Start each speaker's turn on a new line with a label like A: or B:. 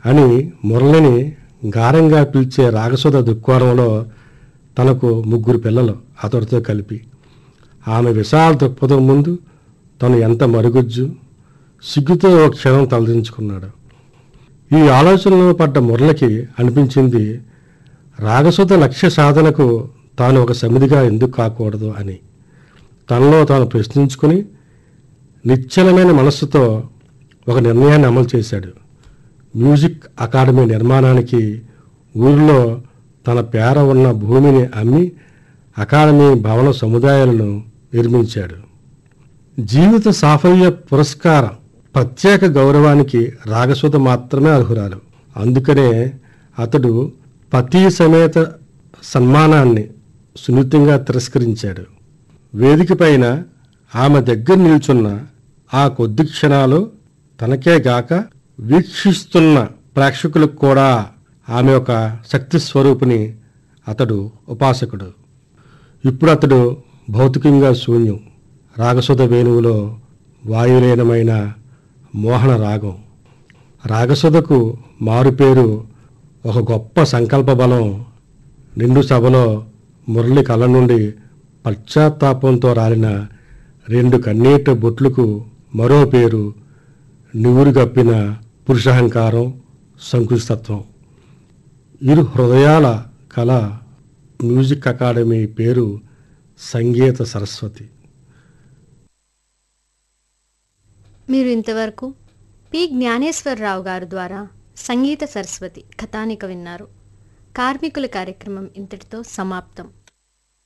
A: అని మురళిని గారంగా పిలిచే రాగసుధ దుక్కోణంలో తనకు ముగ్గురు పిల్లలు అతడితో కలిపి ఆమె విశాల దృక్పథం ముందు తను ఎంత మరుగుజ్జు సిగ్గుతో ఒక క్షణం తలదించుకున్నాడు ఈ ఆలోచనలో పడ్డ మురళికి అనిపించింది రాగసుధ లక్ష్య సాధనకు తాను ఒక సమిధిగా ఎందుకు కాకూడదు అని తనలో తాను ప్రశ్నించుకుని నిశ్చలమైన మనస్సుతో ఒక నిర్ణయాన్ని అమలు చేశాడు మ్యూజిక్ అకాడమీ నిర్మాణానికి ఊరిలో తన పేర ఉన్న భూమిని అమ్మి అకాడమీ భవన సముదాయాలను నిర్మించాడు జీవిత సాఫల్య పురస్కారం ప్రత్యేక గౌరవానికి రాగసుధ మాత్రమే అర్హురాలు అందుకనే అతడు పతి సమేత సన్మానాన్ని సున్నితంగా తిరస్కరించాడు వేదిక పైన ఆమె దగ్గర నిల్చున్న ఆ కొద్ది క్షణాలు తనకే గాక వీక్షిస్తున్న ప్రేక్షకులకు కూడా ఆమె ఒక శక్తి స్వరూపిణి అతడు ఉపాసకుడు ఇప్పుడు అతడు భౌతికంగా శూన్యం రాగసుధ వేణువులో వాయులీనమైన మోహన రాగం రాగసుధకు మారుపేరు ఒక గొప్ప సంకల్ప బలం నిండు సభలో మురళి కళ్ళ నుండి పశ్చాత్తాపంతో రాలిన రెండు కన్నీట బొట్లకు మరో పేరు నివురుగప్పిన పురుషాహంకారం సంకుచితత్వం ఇరు హృదయాల కళ మ్యూజిక్ అకాడమీ పేరు సంగీత సరస్వతి
B: మీరు ఇంతవరకు పి జ్ఞానేశ్వరరావు గారు ద్వారా సంగీత సరస్వతి కథానిక విన్నారు కార్మికుల కార్యక్రమం ఇంతటితో సమాప్తం